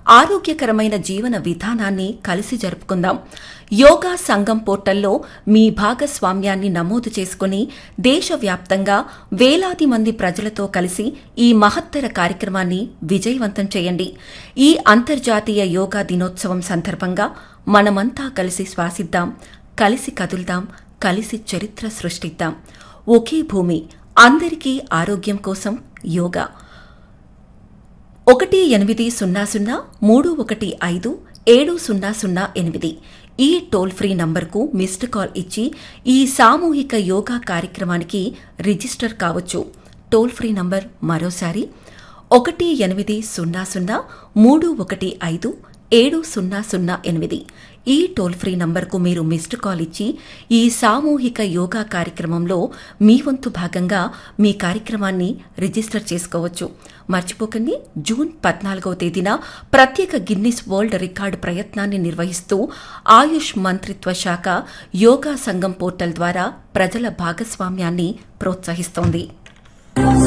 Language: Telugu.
ఆరోగ్యకరమైన జీవన విధానాన్ని కలిసి జరుపుకుందాం యోగా సంఘం పోర్టల్లో మీ భాగస్వామ్యాన్ని నమోదు చేసుకుని దేశవ్యాప్తంగా వేలాది మంది ప్రజలతో కలిసి ఈ మహత్తర కార్యక్రమాన్ని విజయవంతం చేయండి ఈ అంతర్జాతీయ యోగా దినోత్సవం సందర్భంగా మనమంతా కలిసి శ్వాసిద్దాం కలిసి కదుల్దాం కలిసి చరిత్ర సృష్టిద్దాం ఒకే భూమి అందరికీ ఆరోగ్యం కోసం యోగా ఒకటి ఎనిమిది సున్నా సున్నా మూడు ఒకటి ఐదు ఏడు సున్నా సున్నా ఎనిమిది ఈ టోల్ ఫ్రీ నంబర్కు మిస్డ్ కాల్ ఇచ్చి ఈ సామూహిక యోగా కార్యక్రమానికి రిజిస్టర్ కావచ్చు టోల్ ఫ్రీ నంబర్ మరోసారి ఒకటి ఎనిమిది సున్నా సున్నా మూడు ఒకటి ఐదు ఏడు సున్నా సున్నా ఎనిమిది ఈ టోల్ ఫ్రీ నంబర్కు మీరు మిస్డ్ కాల్ ఇచ్చి ఈ సామూహిక యోగా కార్యక్రమంలో మీ వంతు భాగంగా మీ కార్యక్రమాన్ని రిజిస్టర్ చేసుకోవచ్చు మర్చిపోకండి జూన్ పద్నాలుగవ తేదీన ప్రత్యేక గిన్నిస్ వరల్డ్ రికార్డు ప్రయత్నాన్ని నిర్వహిస్తూ ఆయుష్ మంత్రిత్వ శాఖ యోగా సంఘం పోర్టల్ ద్వారా ప్రజల భాగస్వామ్యాన్ని ప్రోత్సహిస్తోంది